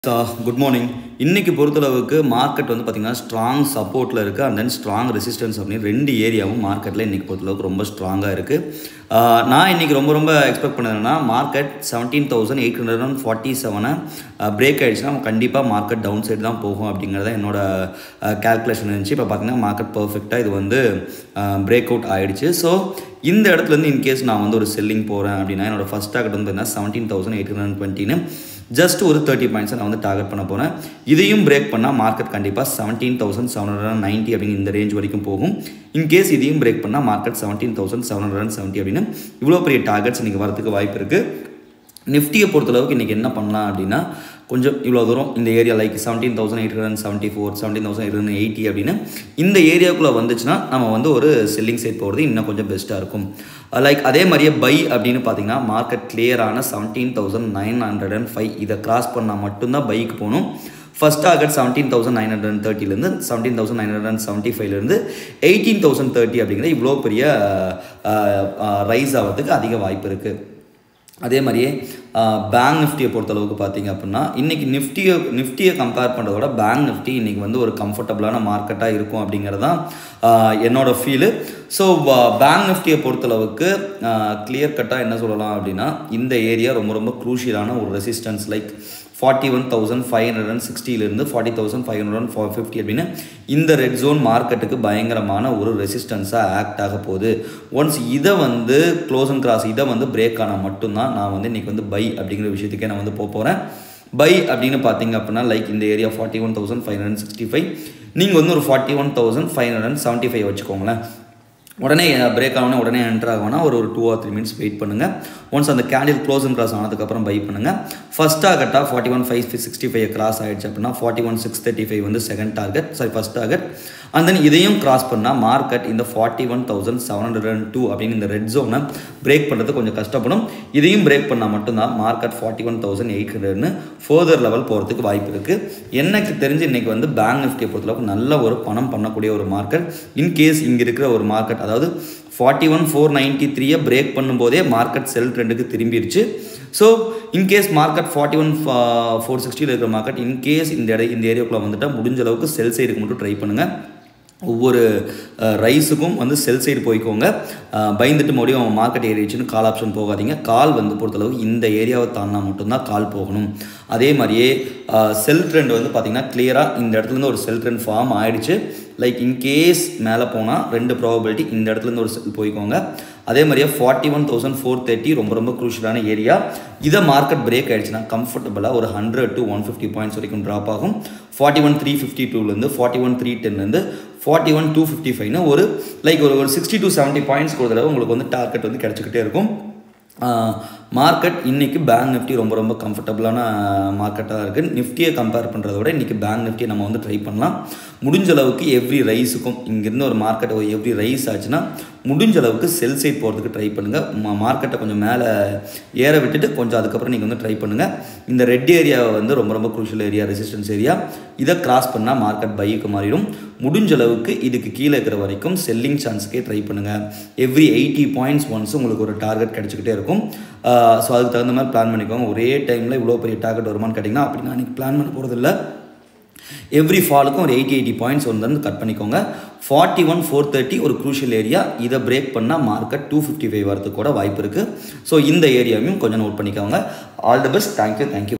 good morning இன்னைக்கு பொறுத்தளவுக்கு market வந்து பார்த்தீங்கன்னா ஸ்ட்ராங் சப்போர்ட்டில் இருக்குது அண்ட் தென் ஸ்ட்ராங் ரெசிஸ்டன்ஸ் அப்படின்னு ரெண்டு ஏரியாவும் மார்க்கெட்டில் இன்னைக்கு பொறுத்தளவுக்கு ரொம்ப ஸ்ட்ராங்காக இருக்குது நான் இன்னைக்கு ரொம்ப ரொம்ப எக்ஸ்பெக்ட் பண்ணதுன்னா market seventeen thousand eight hundred and forty செவனை பிரேக் ஆகிடுச்சுன்னா கண்டிப்பாக மார்க்கெட் டவுன் சைடு தான் போகும் அப்படிங்கிறத என்னோட கேல்குலேஷன் இருந்துச்சு இப்போ பார்த்தீங்கன்னா மார்க்கெட் பர்ஃபெக்டாக இது வந்து பிரேக் அவுட் ஆகிடுச்சு ஸோ இந்த இடத்துலேருந்து இன்கேஸ் நான் வந்து ஒரு செல்லிங் போகிறேன் அப்படின்னா என்னோட ஃபஸ்ட் டார்கெட் வந்து என்ன செவன்டீன் தௌசண்ட் எயிட் ஹண்ட்ரட் டுவெண்ட்டின்னு ஜஸ்ட் ஒரு தேர்ட்டி பாயிண்ட்ஸை நான் வந்து டார்கெட் பண்ண போகிறேன் இதையும் பிரேக் பண்ணால் மார்க்கெட் கண்டிப்பாக seventeen thousand seven hundred and ninety அப்படின்னு இந்த ரேஞ்ச் வரைக்கும் போகும் இன்கேஸ் இதையும் பிரேக் பண்ணால் market seventeen thousand seven hundred and seventy அப்படின்னு இவ்வளோ பெரிய டார்கெட்ஸ் இன்றைக்கி வரதுக்கு வாய்ப்பு இருக்குது நிஃப்டியை பொறுத்தளவுக்கு இன்றைக்கி என்ன பண்ணலாம் அப்படின்னா கொஞ்சம் இவ்வளோ தூரம் இந்த area like seventeen thousand eight hundred seventy four seventeen thousand eight hundred eighty அப்படின்னு இந்த ஏரியாவுக்குள்ளே வந்துச்சுன்னா நம்ம வந்து ஒரு செல்லிங் சைட் போகிறது இன்னும் கொஞ்சம் பெஸ்ட்டாக இருக்கும் லைக் அதே மாதிரியே பை அப்படின்னு பார்த்தீங்கன்னா மார்க்கெட் கிளியரான seventeen thousand nine hundred and five இதை கிராஸ் பண்ணால் மட்டும்தான் பைக்கு போகணும் first target seventeen thousand nine hundred and தேர்ட்டிலேருந்து seventeen thousand nine hundred and seventy ஃபைவ்லேருந்து எயிட்டீன் தௌசண்ட் தேர்ட்டி அப்படிங்கிற இவ்வளோ பெரிய ரைஸ் ஆகிறதுக்கு அதிக வாய்ப்பு இருக்குது அதே மாதிரியே பேங்க் நிஃப்டியை பொறுத்தளவுக்கு பார்த்தீங்க அப்படின்னா இன்றைக்கி நிஃப்டியை நிஃப்டியை கம்பேர் பண்ணுறதோட பேங்க் நிஃப்டி இன்றைக்கி வந்து ஒரு கம்ஃபர்டபுளான மார்க்கெட்டாக இருக்கும் அப்படிங்கிறது தான் என்னோடய ஃபீலு ஸோ பேங்க் நிஃப்டியை பொறுத்தளவுக்கு கிளியர் கட்டாக என்ன சொல்லலாம் அப்படின்னா இந்த ஏரியா ரொம்ப ரொம்ப க்ரூஷியலான ஒரு resistance like forty one thousand five hundred and சிக்ஸ்டிலேருந்து forty thousand five hundred and four fifty அப்படின்னு இந்த ரெட் ஜோன் மார்க்கெட்டுக்கு பயங்கரமான ஒரு ரெசிஸ்டன்ஸாக ஆக்ட் ஆக போகுது ஒன்ஸ் இதை வந்து க்ளோஸ் அண்ட் கிராஸ் இதை வந்து பிரேக் ஆனால் மட்டும்தான் நான் வந்து இன்றைக்கி வந்து பை அப்படிங்கிற விஷயத்துக்கே நான் வந்து போக போகிறேன் பை அப்படின்னு பார்த்தீங்க அப்படின்னா லைக் இந்த area forty one thousand five hundred sixty five நீங்கள் வந்து ஒரு forty one thousand five hundred and seventy five வச்சுக்கோங்களேன் உடனே பிரேக் ஆகணும் உடனே என்டர் ஆகணும்னா ஒரு ஒரு two or three minutes wait பண்ணுங்கள் ஒன்ஸ் அந்த கேண்டில் க்ளோஸ் அண்ட் கிராஸ் ஆனதுக்கப்புறம் பை பண்ணுங்கள் ஃபஸ்ட் டார்கெட்டாக forty one five sixty five cross ஆகிடுச்சு அப்படின்னா forty one six thirty five வந்து second target sorry first target and தென் இதையும் கிராஸ் பண்ணால் மார்க்கெட் இந்த forty one thousand seven hundred and two அப்படின்னு இந்த ரெட் ஜோனை பிரேக் பண்ணுறது கொஞ்சம் கஷ்டப்படும் இதையும் பிரேக் பண்ணால் மட்டும்தான் market forty one thousand eight ஹண்ட்ரட்னு ஃபர்தர் லெவல் போகிறதுக்கு வாய்ப்பு இருக்குது எனக்கு தெரிஞ்சு இன்றைக்கி வந்து பேங்க் நிஃப்டியை பொறுத்தளவுக்கு நல்ல ஒரு பணம் பண்ணக்கூடிய ஒரு மார்க்கெட் இன்கேஸ் இங்கே இருக்கிற ஒரு மார்க்கெட் அதாவது ஃபார்ட்டி ஒன் ஃபோர் நைன்ட்டி த்ரீயை பிரேக் பண்ணும்போதே மார்க்கெட் செல் ட்ரெண்டுக்கு திரும்பிடுச்சு so in case market forty one four சிக்ஸ்டியில் இருக்கிற மார்க்கெட் இன்கேஸ் இந்த இட இந்த ஏரியாவுக்குள்ளே வந்துட்டால் முடிஞ்ச அளவுக்கு செல் சைடுக்கு மட்டும் ட்ரை பண்ணுங்கள் ஒவ்வொரு ரைஸுக்கும் வந்து செல் சைடு போய்க்கோங்க பயந்துட்டு மறுபடியும் மார்க்கெட் ஏறிடுச்சுன்னு கால் ஆப்ஷன் போகாதீங்க கால் வந்து பொறுத்தளவுக்கு இந்த ஏரியாவை தாண்டினா மட்டும்தான் கால் போகணும் அதே மாதிரியே செல் ட்ரெண்ட் வந்து பார்த்திங்கன்னா கிளியராக இந்த இடத்துலேருந்து ஒரு செல் ட்ரெண்ட் ஃபார்ம் ஆகிடுச்சு லைக் இன்கேஸ் மேலே போனால் ரெண்டு ப்ராபபிலிட்டி இந்த இடத்துலேருந்து ஒரு செல் போய்க்கோங்க அதே மாதிரியே forty one thousand four thirty ரொம்ப ரொம்ப க்ரூஷியலான ஏரியா இதை மார்க்கெட் பிரேக் ஆகிடுச்சுன்னா கம்ஃபர்டபுளாக ஒரு hundred to one fifty points வரைக்கும் ட்ராப் ஆகும் ஃபார்ட்டி ஒன் த்ரீ ஃபிஃப்டி டூலேருந்து ஃபார்ட்டி ஒன் த்ரீ டென்லேருந்து ஃபார்ட்டி ஒன் டூ ஃபிஃப்டி ஃபைவ்னு ஒரு லைக் ஒரு ஒரு சிக்ஸ்டி டு செவன்ட்டி பாயிண்ட்ஸ் ஒரு தடவை உங்களுக்கு வந்து டார்கெட் வந்து கிடச்சிக்கிட்டே இருக்கும் மார்க்கெட் இன்றைக்கி பேங்க் நிஃப்டி ரொம்ப ரொம்ப கம்ஃபர்டபுளான மார்க்கெட்டாக இருக்குது நிஃப்டியை கம்பேர் பண்ணுறத விட இன்றைக்கி பேங்க் நிஃப்டியை நம்ம வந்து ட்ரை பண்ணலாம் முடிஞ்ச அளவுக்கு எவ்ரி ரைஸுக்கும் இங்கேருந்து ஒரு மார்க்கெட் எவ்ரி ரைஸ் ஆச்சுன்னா முடிஞ்ச அளவுக்கு செல் சைட் போகிறதுக்கு ட்ரை பண்ணுங்கள் மார்க்கெட்டை கொஞ்சம் மேலே ஏற விட்டுட்டு கொஞ்சம் அதுக்கப்புறம் நீங்கள் வந்து ட்ரை பண்ணுங்கள் இந்த ரெட் ஏரியாவை வந்து ரொம்ப ரொம்ப குரூஷியல் ஏரியா ரெசிஸ்டன்ஸ் ஏரியா இதை கிராஸ் பண்ணால் மார்க்கெட் பைக்கு மாறிடும் முடிஞ்ச அளவுக்கு இதுக்கு கீழே இருக்கிற வரைக்கும் செல்லிங் சான்ஸ்க்கே ட்ரை பண்ணுங்கள் எவ்ரி எயிட்டி பாயிண்ட்ஸ் ஒன்ஸ் உங்களுக்கு ஒரு டார்கெட் கிடச்சிக்கிட்டே இருக்கும் ஸோ அதுக்கு தகுந்த மாதிரி பிளான் பண்ணிக்கோங்க ஒரே டைமில் இவ்வளோ பெரிய டார்கெட் வருமானு கேட்டிங்கன்னா அப்படி நான் இன்றைக்கி பிளான் பண்ண போகிறதில்ல எவ்ரி ஃபாலுக்கும் ஒரு எயிட்டி எயிட்டி பாயிண்ட்ஸ் வந்து கட் பண்ணிக்கோங்க ஃபார்ட்டி ஒன் ஃபோர் தேர்ட்டி ஒரு க்ரூஷியல் ஏரியா இதை பிரேக் பண்ணால் மார்க்கெட் டூ ஃபிஃப்டி ஃபைவ் வரதுக்கு கூட வாய்ப்பு இருக்குது ஸோ இந்த ஏரியாவையும் கொஞ்சம் நோட் பண்ணிக்கோங்க all the best thank you thank you